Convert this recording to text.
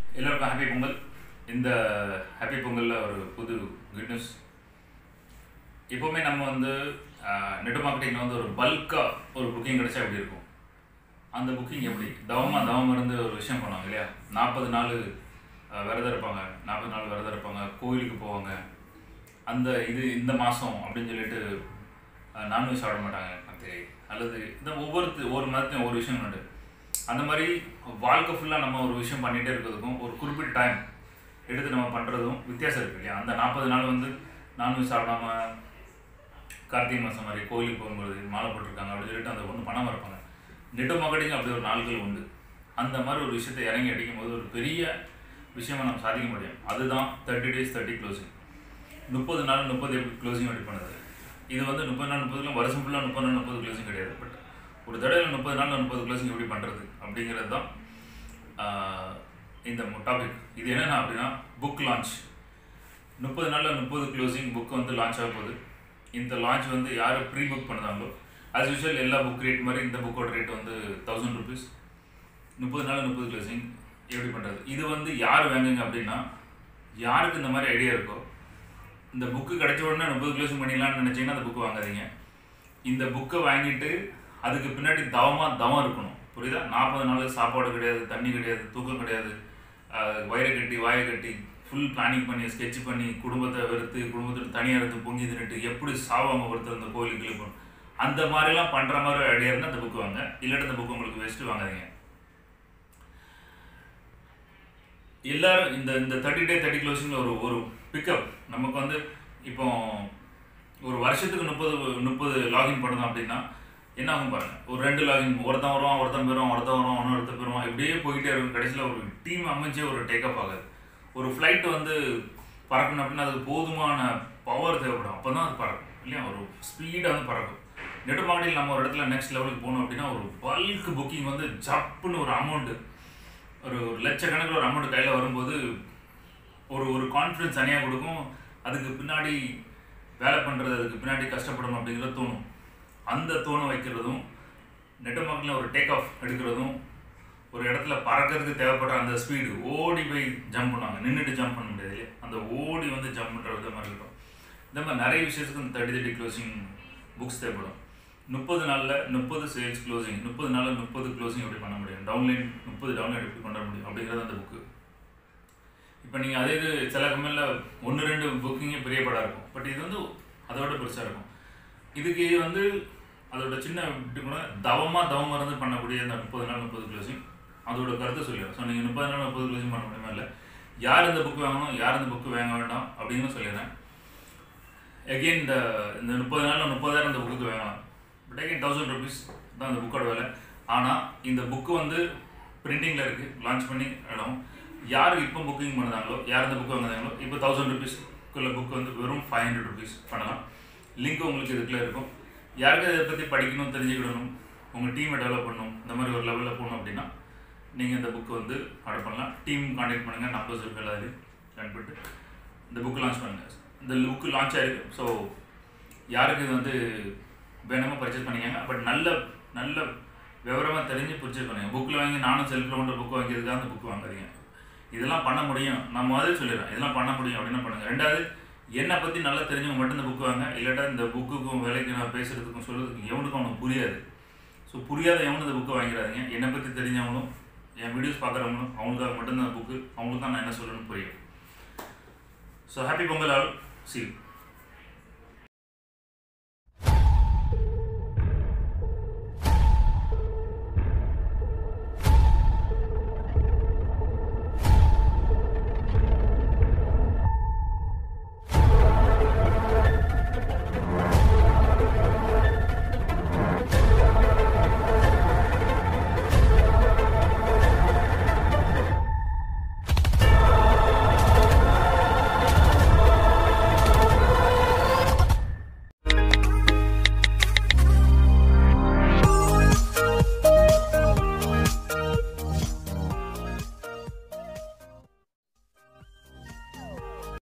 எல்லோருக்கும் ஹாப்பி பொங்கல் இந்த ஹாப்பி பொங்கலில் ஒரு புது குட் நியூஸ் எப்போவுமே நம்ம வந்து நெட் மார்க்கெட்டிங்கில் வந்து ஒரு பல்காக ஒரு புக்கிங் கிடைச்சா எப்படி இருக்கும் அந்த புக்கிங் எப்படி தவமாக தவம் இருந்து ஒரு விஷயம் பண்ணுவாங்க இல்லையா நாற்பது நாள் அஹ், விரதம் இருப்பாங்க நாற்பது நாள் விரதம் இருப்பாங்க கோயிலுக்கு போவாங்க அந்த இது இந்த மாதம் அப்படின்னு சொல்லிட்டு நான்வெஜ் சாப்பிட மாட்டாங்க கார்த்திகை அல்லது இந்த ஒவ்வொரு ஒவ்வொரு மதத்தையும் ஒவ்வொரு விஷயம் உண்டு அந்த மாதிரி வாழ்க்கை ஃபுல்லாக நம்ம ஒரு விஷயம் பண்ணிகிட்டே இருக்கிறதுக்கும் ஒரு குறிப்பிட்ட டைம் எடுத்து நம்ம பண்ணுறதும் வித்தியாசம் இருக்கு இல்லையா அந்த நாற்பது நாள் வந்து நான்வெஜ் சாப்பிடாம கார்த்திகை மாதம் மாதிரி கோயிலுக்கு போகும்போது மாலை போட்டிருக்காங்க அப்படின்னு சொல்லிட்டு அந்த ஒன்று பணம் இருப்பாங்க நெட்டு மார்க்கெட்டிங் அப்படி ஒரு நாட்கள் உண்டு அந்த மாதிரி ஒரு விஷயத்தை இறங்கி அடிக்கும் போது ஒரு பெரிய விஷயமா நம்ம சாதிக்க முடியும் அதுதான் தேர்ட்டி டேஸ் தேர்ட்டி க்ளோசிங் முப்பது நாள் முப்பது எப்படி க்ளோசிங் எப்படி பண்ணுது இது வந்து முப்பது நாள் முப்பதுல வருஷம் ஃபுல்லாக முப்பது நாள் முப்பது க்ளோசிங் கிடையாது பட் ஒரு தடவை முப்பது நாள் முப்பது க்ளோசிங் எப்படி பண்ணுறது அப்படிங்கிறது தான் ஆஹ், இந்த டாபிக் இது என்னென்ன அப்படின்னா புக் லான்ச் முப்பது நாளில் முப்பது க்ளோசிங் புக் வந்து லான்ச் ஆக போகுது இந்த லான்ச் வந்து யார் ப்ரீ புக் பண்ணுறாங்களோ ஆஸ் யூஷுவல் எல்லா புக் ரேட் மாதிரி இந்த புக்கோட ரேட் வந்து தௌசண்ட் ருபீஸ் முப்பது நாள் முப்பது க்ளோசிங் எப்படி பண்ணுறது இது வந்து யார் வாங்குங்க அப்படின்னா யாருக்கு இந்த மாதிரி ஐடியா இருக்கோ இந்த புக்கு கிடைச்ச உடனே முப்பது க்ளோசிங் பண்ணிடலாம்னு நினச்சிங்கன்னா அந்த புக்கு வாங்காதீங்க இந்த புக்கை வாங்கிட்டு அதுக்கு பின்னாடி தவமாக தவம் இருக்கணும் புரியுதா நாற்பது நாள் சாப்பாடு கிடையாது தண்ணி கிடையாது தூக்கம் கிடையாது ஆஹ் வயிறை கட்டி வாயை கட்டி ஃபுல் பிளானிங் பண்ணி ஸ்கெட்ச் பண்ணி குடும்பத்தை வெறுத்து குடும்பத்தில் தனியாக இருந்து பொங்கி தின்னுட்டு எப்படி சாவாங்க ஒருத்தர் அந்த கோயிலுக்கு போகணும் அந்த மாதிரிலாம் பண்ணுற மாதிரி ஐடியா இருந்தால் அந்த புக்கு வாங்க இல்லாட்டி அந்த புக்கு உங்களுக்கு வேஸ்ட்டு வாங்காதீங்க எல்லாரும் இந்த இந்த தேர்ட்டி டே தேர்ட்டி க்ளோசிங்கில் ஒரு ஒரு பிக்கப் நமக்கு வந்து இப்போ ஒரு வருஷத்துக்கு முப்பது முப்பது லாகின் பண்ணணும் அப்படின்னா என்ன ஆகும் பாருங்க ஒரு ரெண்டு லாகின் ஒருத்தன் வருவான் ஒருத்தன் போயிடுவான் ஒருத்தன் வருவான் ஒன்று போயிடுவான் இப்படியே போயிட்டே இருக்கும் கடைசியில் ஒரு டீம் அமைஞ்சே ஒரு டேக்அப் ஆகாது ஒரு ஃப்ளைட் வந்து பறக்கணும் அப்படின்னா அதுக்கு போதுமான பவர் தேவைப்படும் அப்போ தான் அது பறக்கும் இல்லையா ஒரு ஸ்பீடாக வந்து பறக்கும் நெட் மார்க்கெட்டில் நம்ம ஒரு இடத்துல நெக்ஸ்ட் லெவலுக்கு போகணும் அப்படின்னா ஒரு பல்க் புக்கிங் வந்து ஜப்புன்னு ஒரு அமௌண்ட்டு ஒரு ஒரு லட்சக்கணக்கில் ஒரு அமௌண்ட் கையில் வரும்போது ஒரு ஒரு கான்ஃபிடன்ஸ் தனியாக கொடுக்கும் அதுக்கு பின்னாடி வேலை பண்ணுறது அதுக்கு பின்னாடி கஷ்டப்படணும் அப்படிங்கிறது தோணும் அந்த தோண வைக்கிறதும் நெட் மார்க்கெட்டில் ஒரு டேக் ஆஃப் எடுக்கிறதும் ஒரு இடத்துல பறக்கிறதுக்கு தேவைப்படுற அந்த ஸ்பீடு ஓடி போய் ஜம்ப் பண்ணுவாங்க நின்றுட்டு ஜம்ப் பண்ண முடியாது இல்லையா அந்த ஓடி வந்து ஜம்ப் பண்ணுற வித மாதிரி இருக்கும் இந்த மாதிரி நிறைய விஷயத்துக்கு இந்த தேர்ட்டி தேர்ட்டி க்ளோசிங் புக்ஸ் தேவைப்படும் முப்பது நாளில் முப்பது சேல்ஸ் க்ளோசிங் முப்பது நாளில் முப்பது க்ளோசிங் எப்படி பண்ண முடியும் டவுன்லைன் முப்பது டவுன்லைன் எப்படி கொண்டு வர முடியும் அப்படிங்கிறது அந்த புக்கு இப்போ நீங்கள் அதே இது சில கம்பெனியில் ஒன்று ரெண்டு புக்கிங்கே பெரிய படம் இருக்கும் பட் இது வந்து அதோட பெருசாக இருக்கும் இதுக்கு வந்து அதோட சின்ன இப்படி கூட தவமாக தவம் மருந்து பண்ணக்கூடிய அந்த முப்பது நாள் முப்பது க்ளோசிங் அதோட கருத்தை சொல்லிடுறேன் ஸோ நீங்கள் முப்பது நாள் முப்பது க்ளோசிங் பண்ண முடியுமா இல்லை யார் இந்த புக்கு வாங்கணும் யார் இந்த புக்கு வாங்க வேண்டாம் அப்படின்னு சொல்லிடுறேன் எகெயின் இந்த இந்த முப்பது நாளில் முப்பதாயிரம் இந்த புக்கு வாங்கலாம் பட் அகைன் தௌசண்ட் ருபீஸ் தான் இந்த புக்கோட விலை ஆனால் இந்த புக்கு வந்து பிரிண்டிங்கில் இருக்குது லான்ச் பண்ணி இடம் யார் இப்போ புக்கிங் பண்ணுறாங்களோ யார் இந்த புக்கு வாங்குறாங்களோ இப்போ தௌசண்ட் ருபீஸ்க்குள்ள புக் வந்து வெறும் ஃபைவ் ஹண்ட்ரட் ருபீஸ் பண்ணலாம் லிங்க் உங்களுக்கு இதுக்குள்ளே இருக்கும் யாருக்கு இதை பற்றி படிக்கணும் தெரிஞ்சுக்கிடணும் உங்கள் டீமை டெவலப் பண்ணணும் இந்த மாதிரி ஒரு லெவலில் போகணும் அப்படின்னா நீங்கள் இந்த புக்கு வந்து ஆர்டர் பண்ணலாம் டீம் காண்டாக்ட் பண்ணுங்கள் நம்பர்ஸ் இருக்கு எல்லாத்தையும் ஜாயின் பண்ணிட்டு இந்த புக்கு லான்ச் பண்ணுங்கள் இந்த புக்கு லான்ச் ஆயிருக்கு ஸோ யாருக்கு இது வந்து வேணுமோ பர்ச்சேஸ் பண்ணிக்கங்க பட் நல்ல நல்ல விவரமாக தெரிஞ்சு பர்ச்சேஸ் பண்ணுங்க புக்கில் வாங்கி நானும் செல்ஃபில் கொண்டு புக் வாங்கியதுக்காக அந்த புக் வாங்காதீங்க இதெல்லாம் பண்ண முடியும் நான் முதல்ல சொல்லிடுறேன் இதெல்லாம் பண்ண முடியும் அப்படின்னு பண்ணுங்க ரெண்டாவது என்னை பற்றி நல்லா தெரிஞ்சவங்க மட்டும் இந்த புக் வாங்க இல்லாட்டா இந்த புக்குக்கும் விலைக்கு நான் பேசுகிறதுக்கும் சொல்கிறதுக்கும் எவனுக்கும் அவனுக்கு புரியாது ஸோ புரியாத எவனும் இந்த புக்கை வாங்கிடாதீங்க என்னை பற்றி தெரிஞ்சவங்களும் என் வீடியோஸ் பார்க்குறவங்களும் அவங்களுக்காக மட்டும்தான் புக்கு அவங்களுக்கு தான் நான் என்ன சொல்லணும்னு புரியும் so happy Pongal all C